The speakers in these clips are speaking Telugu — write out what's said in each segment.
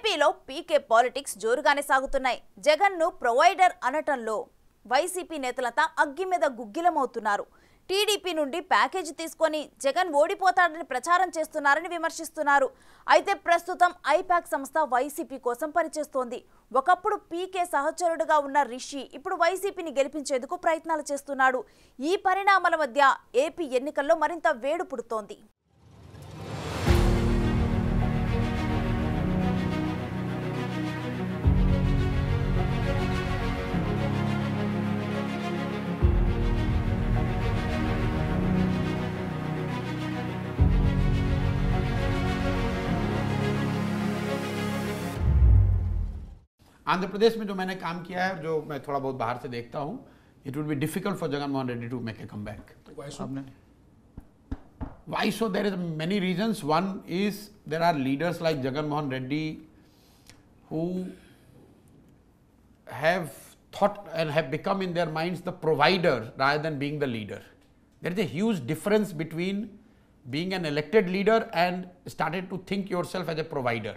ఏపీలో పీకే పాలిటిక్స్ జోరుగానే సాగుతున్నాయి జగన్ ను ప్రొవైడర్ అనటంలో వైసీపీ నేతలంతా అగ్గి మీద గుగ్గిలమవుతున్నారు టీడీపీ నుండి ప్యాకేజీ తీసుకొని జగన్ ఓడిపోతాడని ప్రచారం చేస్తున్నారని విమర్శిస్తున్నారు అయితే ప్రస్తుతం ఐపాక్ సంస్థ వైసీపీ కోసం పనిచేస్తోంది ఒకప్పుడు పీకే సహచరుడుగా ఉన్న రిషి ఇప్పుడు వైసీపీని గెలిపించేందుకు ప్రయత్నాలు చేస్తున్నాడు ఈ పరిణామాల మధ్య ఏపీ ఎన్నికల్లో మరింత వేడు పుడుతోంది आंध्र प्रदेश में जो मैंने काम किया है जो मैं थोड़ा बहुत बाहर से देखता हूँ it would be difficult for Jagan Mohan Reddy to make a come back Why so? There is many reasons. One is there are leaders like Jagan Mohan Reddy who have thought and have become in their minds the provider rather than being the leader. There is a huge difference between being an elected leader and started to think yourself as a provider.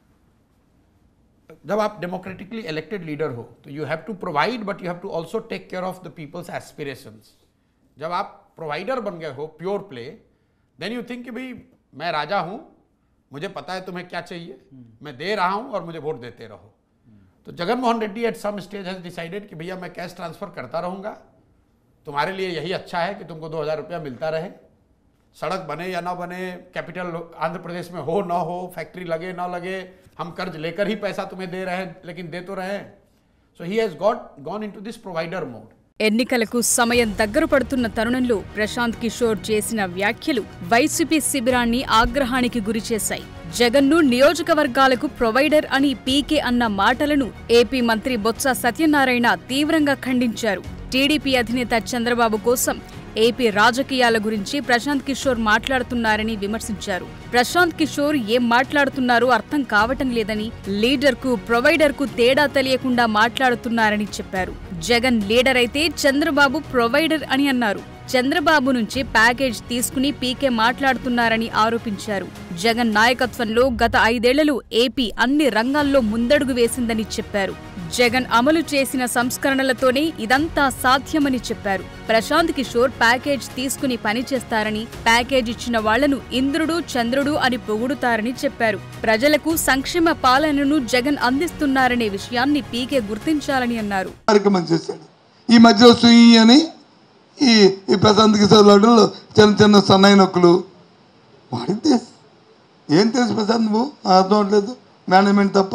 जब आप डेमोक्रेटिकली इलेक्टेड लीडर हो तो you have to provide but you have to also take care of the people's aspirations जब आप प्रोवाइडर बन गए हो pure play then you think कि भाई मैं राजा हूं मुझे पता है तुम्हें क्या चाहिए मैं दे रहा हूं और मुझे वोट देते रहो तो Jagan Mohan Reddy at some stage has decided कि भैया मैं कैश ट्रांसफर करता रहूंगा तुम्हारे लिए यही अच्छा है कि तुमको दो हज़ार रुपया मिलता रहे सड़क बने या ना बने कैपिटल आंध्र प्रदेश में हो ना हो फैक्ट्री लगे ना लगे हम कर्ज लेकर ही पैसा तुम्हें दे रहे हैं लेकिन दे तो रहे हैं so he has got gone into this provider mode ఎన్నికలకు సమయం దగ్గర పడుతున్న తరుణంలో ప్రశాంత్ కిషోర్ చేసిన వ్యాఖ్యలు వైసీపీ శిబిరాన్ని ఆగ్రహానికి గురిచేశాయి జగన్ను నియోజకవర్గాలకు ప్రొవైడర్ అని పీకే అన్న మాటలను ఏపీ మంత్రి బొత్స సత్యనారాయణ తీవ్రంగా ఖండించారు టీడీపీ అధినేత చంద్రబాబు కోసం ఏపీ రాజకీయాల గురించి ప్రశాంత్ కిషోర్ మాట్లాడుతున్నారని విమర్శించారు ప్రశాంత్ కిషోర్ ఏం మాట్లాడుతున్నారో అర్థం కావటం లేదని లీడర్కు ప్రొవైడర్కు తేడా తెలియకుండా మాట్లాడుతున్నారని చెప్పారు జగన్ లీడర్ అయితే చంద్రబాబు ప్రొవైడర్ అని అన్నారు చంద్రబాబు నుంచి ప్యాకేజ్ తీసుకుని పీకే మాట్లాడుతున్నారని ఆరోపించారు జగన్ నాయకత్వంలో గత ఐదేళ్లలో ఏపీ అన్ని రంగాల్లో ముందడుగు వేసిందని చెప్పారు జగన్ అమలు చేసిన సంస్కరణలతోనే ఇదంతా సాధ్యమని చెప్పారు ప్రశాంత్ కిషోర్ ప్యాకేజ్ తీసుకుని పనిచేస్తారని ప్యాకేజ్ ఇచ్చిన వాళ్లను ఇంద్రుడు చంద్రుడు అని పొగుడుతారని చెప్పారు ప్రజలకు సంక్షేమ పాలనను జగన్ అందిస్తున్నారనే విషయాన్ని పీకే గుర్తించాలని అన్నారు కార్యక్రమం చేశాడు ఈ మధ్యలో సుయి అని ఈ ఈ ప్రశాంత్ కిషోర్ లాంటి చిన్న చిన్న సన్నాయి నొక్కులు వాడికి తెలుసు ఏం తెలుసు ప్రశాంత్ నువ్వు నాకు అర్థం అవట్లేదు మేనేజ్మెంట్ తప్ప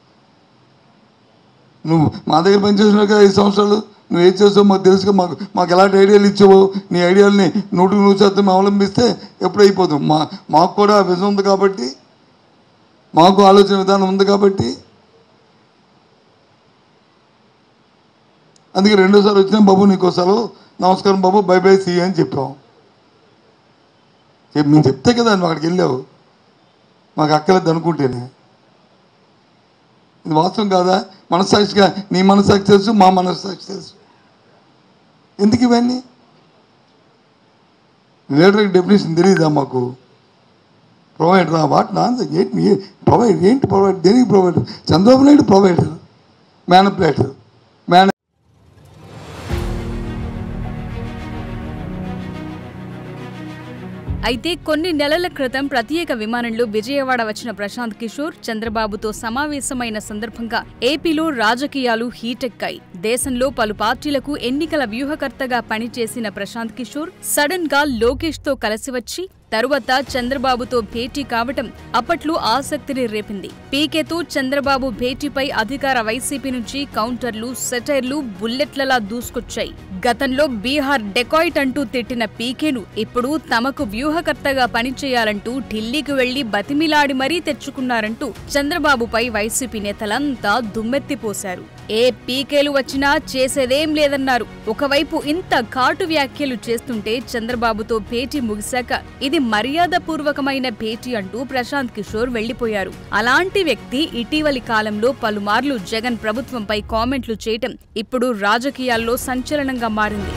నువ్వు మా దగ్గర పనిచేసిన ఐదు సంవత్సరాలు నువ్వు ఏం చేసావు మాకు తెలుసుగా మాకు మాకు ఎలాంటి ఐడియాలు ఇచ్చావో నీ ఐడియాలని నూటికి నూరు శాతం అవలంబిస్తే ఎప్పుడు అయిపోతాం మా మాకు కూడా విజన్ ఉంది కాబట్టి మాకు ఆలోచన విధానం ఉంది కాబట్టి అందుకే రెండోసారి వచ్చినా బాబు నీకు సెలవు నమస్కారం బాబు బై బై సీ అని చెప్పాం చెప్పి మేము చెప్తే కదా నువ్వు అక్కడికి వెళ్ళావు మాకు అక్కలేదు అనుకుంటేనే ఇది వాస్తవం కాదా మనస్సాక్షిగా నీ మనస్సాక్షి తెలుసు మా మనస్సాక్షి తెలుసు ఎందుకు ఇవన్నీ లీడర్కి డెఫినేషన్ తెలియదా మాకు ప్రొవైడర్ వాట్ నాన్ ఏంటి ప్రొవైడ్ ఏంటి ప్రొవైడ్ దేనికి provider Chandrababu Naidu provider manipulator మేన అయితే కొన్ని నెలల క్రితం ప్రత్యేక విమానంలో విజయవాడ వచ్చిన ప్రశాంత్ కిషోర్ చంద్రబాబుతో సమావేశమైన సందర్భంగా ఏపీలో రాజకీయాలు హీటెక్కాయి దేశంలో పలు పార్టీలకు ఎన్నికల వ్యూహకర్తగా పనిచేసిన ప్రశాంత్ కిషోర్ సడన్ గా లోకేష్ తో కలిసి వచ్చి తరువాత చంద్రబాబుతో భేటీ కావటం అప్పట్లో ఆసక్తిని రేపింది పీకేతో చంద్రబాబు భేటీపై అధికార వైసీపీ నుంచి కౌంటర్లు సెటైర్లు బుల్లెట్లలా దూసుకొచ్చాయి గతంలో బీహార్ డెకాయిట్ అంటూ తిట్టిన పీకేను ఇప్పుడు తమకు వ్యూహకర్తగా పనిచేయాలంటూ ఢిల్లీకి వెళ్లి బతిమిలాడి మరీ తెచ్చుకున్నారంటూ చంద్రబాబుపై వైసీపీ నేతలంతా దుమ్మెత్తిపోశారు ఏ పీకేలు వచ్చినా చేసేదేం లేదన్నారు ఒకవైపు ఇంత ఘాటు వ్యాఖ్యలు చేస్తుంటే చంద్రబాబుతో భేటీ ముగిశాక ఇది మర్యాదపూర్వకమైన భేటీ అంటూ ప్రశాంత్ కిషోర్ వెళ్లిపోయారు అలాంటి వ్యక్తి ఇటీవలి కాలంలో పలుమార్లు జగన్ ప్రభుత్వంపై కామెంట్లు చేయటం ఇప్పుడు రాజకీయాల్లో సంచలనంగా మారింది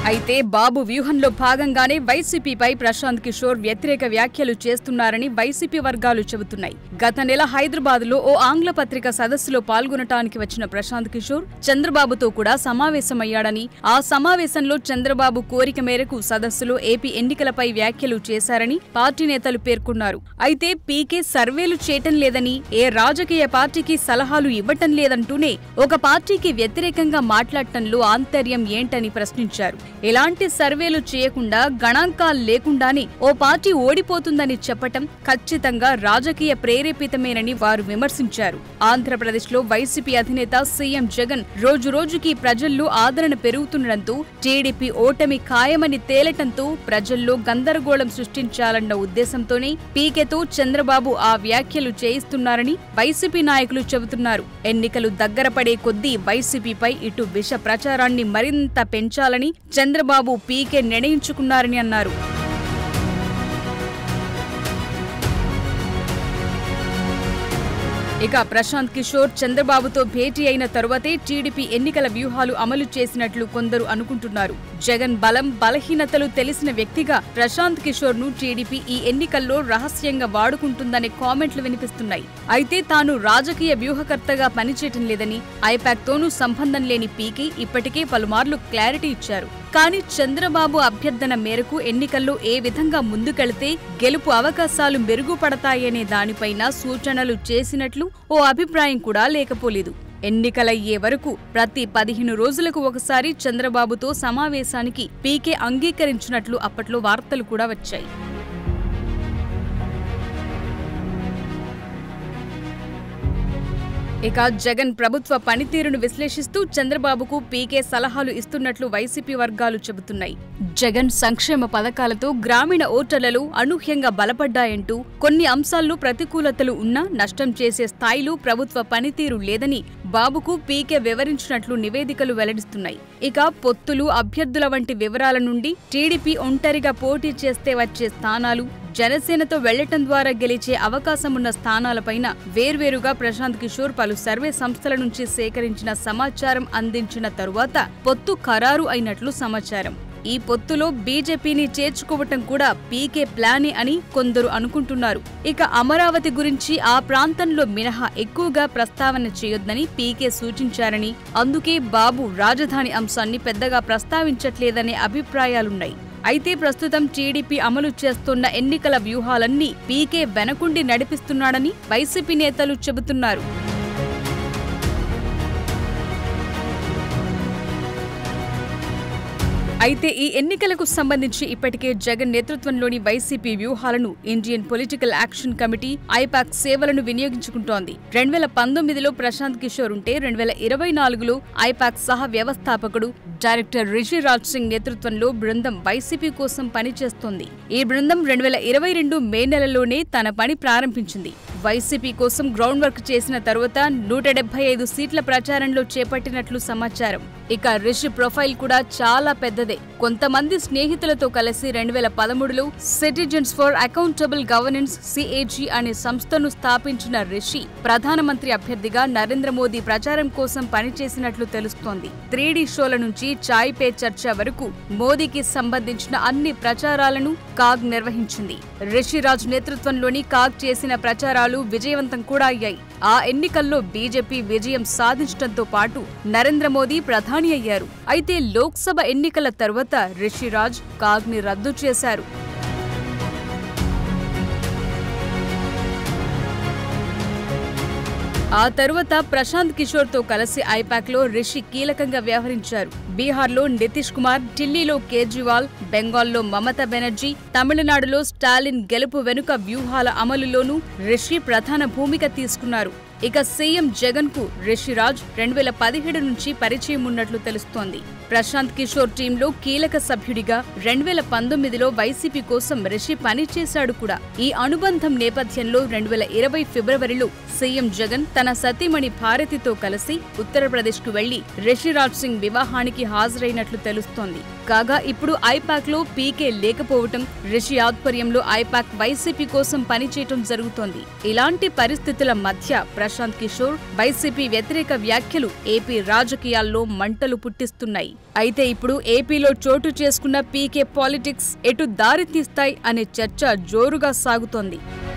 అయితే బాబు వ్యూహంలో భాగంగానే వైసీపీపై ప్రశాంత్ కిషోర్ వ్యతిరేక వ్యాఖ్యలు చేస్తున్నారని వైసీపీ వర్గాలు చెబుతున్నాయి గత నెల హైదరాబాద్ లో ఓ ఆంగ్ల పత్రిక సదస్సులో పాల్గొనటానికి వచ్చిన ప్రశాంత్ కిషోర్ చంద్రబాబుతో కూడా సమావేశమయ్యాడని ఆ సమావేశంలో చంద్రబాబు కోరిక మేరకు సదస్సులో ఏపీ ఎన్నికలపై వ్యాఖ్యలు చేశారని పార్టీ నేతలు పేర్కొన్నారు అయితే పీకే సర్వేలు చేయటం లేదని ఏ రాజకీయ పార్టీకి సలహాలు ఇవ్వటం లేదంటూనే ఒక పార్టీకి వ్యతిరేకంగా మాట్లాడటంలో ఆంతర్యం ఏంటని ప్రశ్నించారు ఎలాంటి సర్వేలు చేయకుండా గణాంకాలు లేకుండానే ఓ పార్టీ ఓడిపోతుందని చెప్పటం ఖచ్చితంగా రాజకీయ ప్రేరేపితమేనని వారు విమర్శించారు ఆంధ్రప్రదేశ్లో వైసీపీ అధినేత సీఎం జగన్ రోజు రోజుకి ప్రజల్లో ఆదరణ పెరుగుతుండటంతో టీడీపీ ఓటమి ఖాయమని తేలటంతో ప్రజల్లో గందరగోళం సృష్టించాలన్న ఉద్దేశంతోనే పీకేతో చంద్రబాబు ఆ వ్యాఖ్యలు చేయిస్తున్నారని వైసీపీ నాయకులు చెబుతున్నారు ఎన్నికలు దగ్గర పడే కొద్దీ వైసీపీపై ఇటు విష ప్రచారాన్ని మరింత పెంచాలని చంద్రబాబు పీకే నిర్ణయించుకున్నారని అన్నారు ఇక ప్రశాంత్ కిషోర్ చంద్రబాబుతో భేటీ అయిన తరువాతే టీడీపీ ఎన్నికల వ్యూహాలు అమలు చేసినట్లు కొందరు అనుకుంటున్నారు జగన్ బలం బలహీనతలు తెలిసిన వ్యక్తిగా ప్రశాంత్ కిషోర్ ను టీడీపీ ఈ ఎన్నికల్లో రహస్యంగా వాడుకుంటుందనే కామెంట్లు వినిపిస్తున్నాయి అయితే తాను రాజకీయ వ్యూహకర్తగా పనిచేయటం లేదని ఐపాక్ తోనూ సంబంధం లేని పీకి ఇప్పటికే పలుమార్లు క్లారిటీ ఇచ్చారు కానీ చంద్రబాబు అభ్యర్థన మేరకు ఎన్నికల్లో ఏ విధంగా ముందుకెళితే గెలుపు అవకాశాలు మెరుగుపడతాయనే దానిపైన సూచనలు చేసినట్లు ఓ అభిప్రాయం కూడా లేకపోలేదు ఎన్నికలయ్యే వరకు ప్రతి పదిహేను రోజులకు ఒకసారి చంద్రబాబుతో సమావేశానికి పీకే అంగీకరించినట్లు అప్పట్లో వార్తలు కూడా వచ్చాయి ఇక జగన్ ప్రభుత్వ పనితీరును విశ్లేషిస్తూ చంద్రబాబుకు పీకే సలహాలు ఇస్తున్నట్లు వైసీపీ వర్గాలు చెబుతున్నాయి జగన్ సంక్షేమ పథకాలతో గ్రామీణ ఓటర్లలో అనూహ్యంగా బలపడ్డాయంటూ కొన్ని అంశాల్లో ప్రతికూలతలు ఉన్నా నష్టం చేసే స్థాయిలో ప్రభుత్వ పనితీరు లేదని బాబుకు పీకే వివరించినట్లు నివేదికలు వెల్లడిస్తున్నాయి ఇక పొత్తులు అభ్యర్థుల వంటి వివరాల నుండి టీడీపీ ఒంటరిగా పోటీ చేస్తే వచ్చే స్థానాలు జనసేనతో వెళ్లటం ద్వారా గెలిచే అవకాశమున్న స్థానాలపైన వేర్వేరుగా ప్రశాంత్ కిషోర్ పలు సర్వే సంస్థల నుంచి సేకరించిన సమాచారం అందించిన తరువాత పొత్తు ఖరారు అయినట్లు సమాచారం ఈ పొత్తులో బీజేపీని చేర్చుకోవటం కూడా పీకే ప్లానే అని కొందరు అనుకుంటున్నారు ఇక అమరావతి గురించి ఆ ప్రాంతంలో మినహా ఎక్కువగా ప్రస్తావన చేయొద్దని పీకే సూచించారని అందుకే బాబు రాజధాని అంశాన్ని పెద్దగా ప్రస్తావించట్లేదనే అభిప్రాయాలున్నాయి అయితే ప్రస్తుతం టీడీపీ అమలు చేస్తున్న ఎన్నికల వ్యూహాలన్నీ పీకే వెనకుండి నడిపిస్తున్నాడని వైసీపీ నేతలు చెబుతున్నారు అయితే ఈ ఎన్నికలకు సంబంధించి ఇప్పటికే జగన్ నేతృత్వంలోని వైసీపీ వ్యూహాలను Indian political action committee IPAC సేవలను వినియోగించుకుంటోంది రెండు వేల పంతొమ్మిదిలో ప్రశాంత్ కిషోర్ ఉంటే రెండు వేల ఇరవై నాలుగులో ఐపాక్ సహ వ్యవస్థాపకుడు డైరెక్టర్ రిషి రాజ్ సింగ్ నేతృత్వంలో బృందం వైసీపీ కోసం పనిచేస్తోంది ఈ బృందం రెండు వేల ఇరవై రెండు మే నెలలోనే తన పని ప్రారంభించింది వైసీపీ కోసం గ్రౌండ్ వర్క్ చేసిన తరువాత నూట డెబ్బై ఐదు సీట్ల ప్రచారంలో చేపట్టినట్లు సమాచారం ఇక రిషి ప్రొఫైల్ కూడా చాలా పెద్దదే కొంతమంది స్నేహితులతో కలిసి రెండు వేల పదమూడులో citizens for accountable governance CAG అనే సంస్థను స్థాపించిన రిషి ప్రధానమంత్రి అభ్యర్థిగా నరేంద్ర మోదీ ప్రచారం కోసం పనిచేసినట్లు తెలుస్తోంది త్రీ షోల నుంచి చాయ్ పే చర్చ వరకు మోదీకి సంబంధించిన అన్ని ప్రచారాలను కాగ్ నిర్వహించింది రిషిరాజ్ నేతృత్వంలోని కాగ్ చేసిన ప్రచారాలు విజయవంతం కూడా అయ్యాయి ఆ ఎన్నికల్లో బీజేపీ విజయం సాధించడంతో పాటు నరేంద్ర మోదీ ప్రధాని అయ్యారు అయితే లోక్సభ ఎన్నికల తరువాత రిషిరాజ్ కాగ్ని రద్దు చేశారు ఆ తరువాత ప్రశాంత్ కిషోర్ తో కలిసి ఐపాక్ లో రిషి కీలకంగా వ్యవహరించారు బీహార్లో నితీష్ కుమార్ ఢిల్లీలో కేజ్రీవాల్ బెంగాల్లో మమతా బెనర్జీ తమిళనాడులో స్టాలిన్ గెలుపు వెనుక వ్యూహాల అమలులోనూ రిషి ప్రధాన భూమిక తీసుకున్నారు ఇక సీఎం జగన్ కు రిషిరాజ్ రెండు వేల పదిహేడు నుంచి పరిచయం ఉన్నట్లు తెలుస్తోంది ప్రశాంత్ కిషోర్ టీంలో కీలక సభ్యుడిగా రెండు వేల పంతొమ్మిదిలో వైసీపీ కోసం రిషి పనిచేశాడు కూడా ఈ అనుబంధం నేపథ్యంలో రెండు వేల ఇరవై ఫిబ్రవరిలో సీఎం జగన్ తన సతీమణి భారతితో కలిసి ఉత్తరప్రదేశ్ కు వెళ్లి రిషిరాజ్ సింగ్ వివాహానికి హాజరైనట్లు తెలుస్తోంది కాగా ఇప్పుడు ఐపాక్ లో పీకే లేకపోవటం రిషి ఆధ్వర్యంలో ఐపాక్ వైసీపీ కోసం పనిచేయటం జరుగుతోంది ఇలాంటి పరిస్థితుల మధ్య ప్రశాంత్ కిషోర్ వైసీపీ వ్యతిరేక వ్యాఖ్యలు ఏపీ రాజకీయాల్లో మంటలు పుట్టిస్తున్నాయి అయితే ఇప్పుడు ఏపీలో చోటు చేసుకున్న పీకే పాలిటిక్స్ ఎటు దారి తీస్తాయి అనే చర్చ జోరుగా సాగుతోంది